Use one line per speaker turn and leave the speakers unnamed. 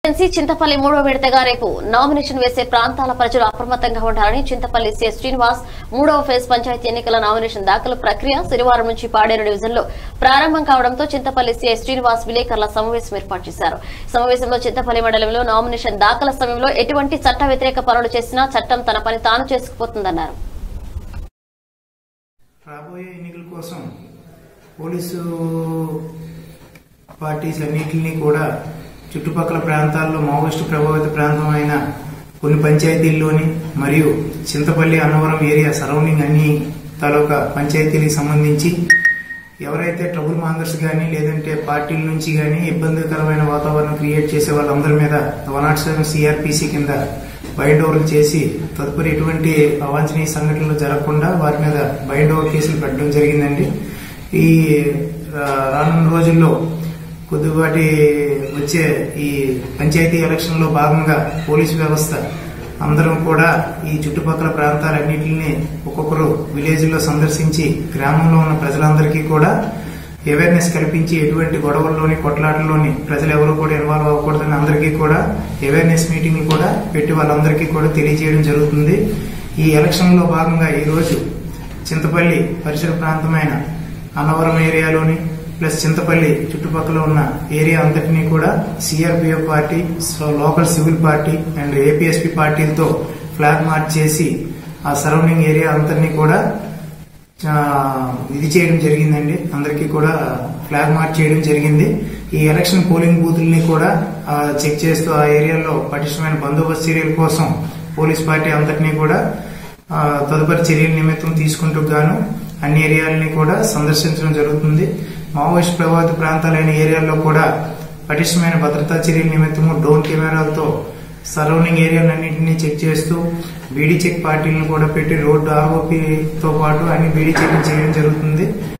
MLC Chintapalli మూడో విడతగా రేపు నామినేషన్ వేసే ప్రాంతాల ప్రజలు అప్రమత్తంగా ఉండాలని చింతపల్లి సీఎస్ శ్రీనివాస్ మూడవ ఫేజ్ పంచాయతీ ఎన్నికల నామినేషన్ దాఖలు ప్రక్రియ శనివారం నుంచి పాడేరు డివిజన్ లో ప్రారంభం కావడంతో చింతపల్లి సీఐ శ్రీనివాస్ విలేకరుల సమావేశం ఏర్పాటు చేశారు సమావేశంలో చింతపల్లి మండలంలో నామినేషన్ దాఖల సమయంలో ఎటువంటి చట్ట వ్యతిరేక పనులు చేసినా చట్టం తన పని తాను చేసుకుపోతుందన్నారు
రాబోయే ఎన్నికల కోసం పోలీసు పార్టీస్ అన్నింటినీ కూడా చుట్టుపక్కల ప్రాంతాల్లో మావోయిస్టు ప్రభావిత ప్రాంతం అయిన కొన్ని పంచాయతీల్లోని మరియు చింతపల్లి అన్నవరం ఏరియా సరౌండింగ్ అన్ని తాలూకా పంచాయతీలకు సంబంధించి ఎవరైతే ట్రబుల్ మాంగర్స్ కానీ లేదంటే పార్టీల నుంచి కానీ ఇబ్బందికరమైన వాతావరణం క్రియేట్ చేసే వాళ్ళందరి మీద వన్ నాట్ సెవెన్ సిఆర్పిసి కింద బైండ్ ఓవర్ చేసి తదుపరి ఎటువంటి అవాంఛనీయ సంఘటనలు జరగకుండా వారి మీద బైండ్ ఓవర్ కేసులు పెట్టడం జరిగిందండి ఈ ఆ, రానున్న రోజుల్లో కొద్దిపాటి వచ్చే ఈ పంచాయతీ ఎలక్షన్ లో భాగంగా పోలీసు వ్యవస్థ అందరం కూడా ఈ చుట్టుపక్కల ప్రాంతాలన్నింటినీ ఒక్కొక్కరు విలేజ్ లో సందర్శించి గ్రామంలో ఉన్న ప్రజలందరికీ కూడా అవేర్నెస్ కల్పించి ఎటువంటి గొడవల్లోని కొట్లాటల్లోని ప్రజలు ఎవరు కూడా ఇన్వాల్వ్ అవ్వకూడదని అందరికీ కూడా అవేర్నెస్ మీటింగ్ కూడా పెట్టి వాళ్ళందరికీ కూడా తెలియజేయడం జరుగుతుంది ఈ ఎలక్షన్ లో భాగంగా ఈ రోజు చింతపల్లి పరిసర ప్రాంతమైన అన్నవరం ఏరియాలోని ప్లస్ చింతపల్లి చుట్టుపక్కల ఉన్న ఏరియా అంతటినీ కూడా CRPF party so local civil party and APSP పార్టీలతో ఫ్లాగ్ మార్చ్ చేసి ఆ సరౌండింగ్ ఏరియా అంతటినీ కూడా ఆ, ఇది చేయడం జరిగిందండి అందరికీ కూడా ఫ్లాగ్ మార్చ్ చేయడం జరిగింది ఈ ఎలక్షన్ పోలింగ్ బూతుల్ని కూడా ఆ, చెక్ చేస్తూ ఆ ఏరియాలో పటిష్టమైన బందోబస్తు చర్యల కోసం పోలీస్ పార్టీ అంతటినీ కూడా ఆ, తదుపరి చర్యల నిమిత్తం తీసుకుంటూ గాను అన్ని ఏరియాలని కూడా సందర్శించడం జరుగుతుంది మావోయిస్ట్ ప్రభావిత ప్రాంతాలైన ఏరియాల్లో కూడా పటిష్టమైన భద్రతా చర్యల నిమిత్తము డ్రోన్ కెమెరాలతో సరౌండింగ్ ఏరియాలన్నింటినీ చెక్ చేస్తూ బీడీ చెక్ పార్టీలను కూడా పెట్టి రోడ్డు ఆర్ఓపీతో పాటు అన్ని బీడీ చెక్ చేయడం జరుగుతుంది